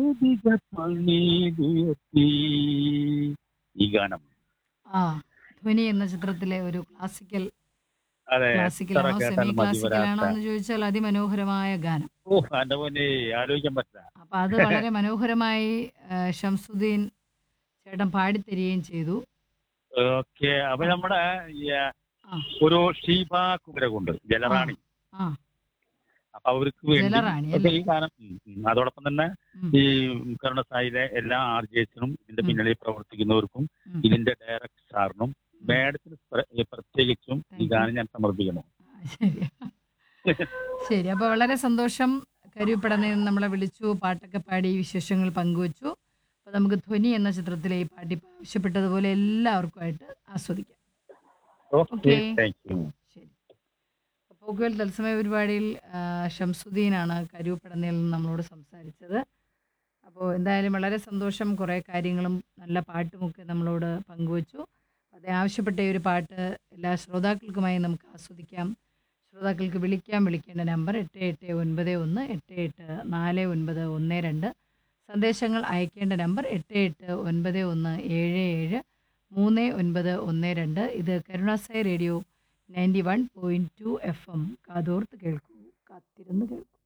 വേദിക പണിതുയർത്തി ഈ ഗാനം ആ ധ്വനി എന്ന ചിത്രത്തിലെ ഒരു ക്ലാസിക്കൽ അതെ ക്ലാസിക്കലാണോ എത്ര സെമി കേട്ടാലും മതി ക്ലാസിക്കലാണോ വരാത്ത എന്ന് ചോദിച്ചാൽ അതിമനോഹരമായ ഗാനം ഓ എന്റെ പോലെ ആലോചിക്കാൻ പറ്റില്ല അപ്പൊ അത് വളരെ മനോഹരമായി ആ, ഷംസുദ്ദീൻ ചേട്ടൻ പാടിത്തരികയും ചെയ്തു ഓക്കെ അപ്പൊ നമ്മുടെ ഈ, ആ. ഒരു ഷീബ കുമരകുണ്ട് ജലറാണി ആ അപ്പൊ അവർക്ക് വേണ്ടി ജലറാണി ഒക്കെ അല്ലേ ഈ ഗാനം ഉം, ഉം. അതോടൊപ്പം തന്നെ ഉം. ഈ കരുണസായിലെ എല്ലാ ആർജേസിനും ഇതിന്റെ ഉം. പിന്നിൽ പ്രവർത്തിക്കുന്നവർക്കും ഉം. ഇതിന്റെ ഡയറക്ടർ സാറിനും മാഡത്തിന് പ്ര- പ്രത്യേകിച്ചും ഈ Thank you. ഗാനം ഞാൻ സമർപ്പിക്കുന്നു ആ, ശരി ശരി അപ്പൊ വളരെ സന്തോഷം കരുപ്പടനെ നമ്മളെ വിളിച്ചു പാട്ടൊക്കെ പാടി വിശേഷങ്ങൾ പങ്കുവച്ചു അപ്പൊ നമുക്ക് ധ്വനി എന്ന ചിത്രത്തിലെ ഈ പാട്ട് ഇപ്പൊ ആവശ്യപ്പെട്ടതുപോലെ എല്ലാവർക്കുമായിട്ട് ആസ്വദിക്കാം ഓക്കെ Okay. താങ്ക് യു ശരി പോക്കുവൽ തത്സമയ പരിപാടിയിൽ ആ, ഷംസുദ്ദീനാണ് കരൂപ്പടനയിൽ നിന്ന് നമ്മളോട് സംസാരിച്ചത് അപ്പോൾ എന്തായാലും വളരെ സന്തോഷം കുറേ കാര്യങ്ങളും നല്ല പാട്ടുമൊക്കെ നമ്മളോട് പങ്കുവച്ചു അത് ആവശ്യപ്പെട്ട ഈ ഒരു പാട്ട് എല്ലാ ശ്രോതാക്കൾക്കുമായി നമുക്ക് ആസ്വദിക്കാം ശ്രോതാക്കൾക്ക് വിളിക്കാം വിളിക്കേണ്ട നമ്പർ എട്ട് എട്ട് ഒൻപത് ഒന്ന് എട്ട് എട്ട് നാല് ഒൻപത് ഒന്ന് രണ്ട് സന്ദേശങ്ങൾ അയക്കേണ്ട നമ്പർ എട്ട് എട്ട് ഒൻപത് ഒന്ന് ഏഴ് ഏഴ് മൂന്ന് ഒൻപത് ഒന്ന് രണ്ട് ഇത് Karunasai radio ninety one point two F M കാതോർത്ത് കേൾക്കൂ കാത്തിരുന്ന് കേൾക്കൂ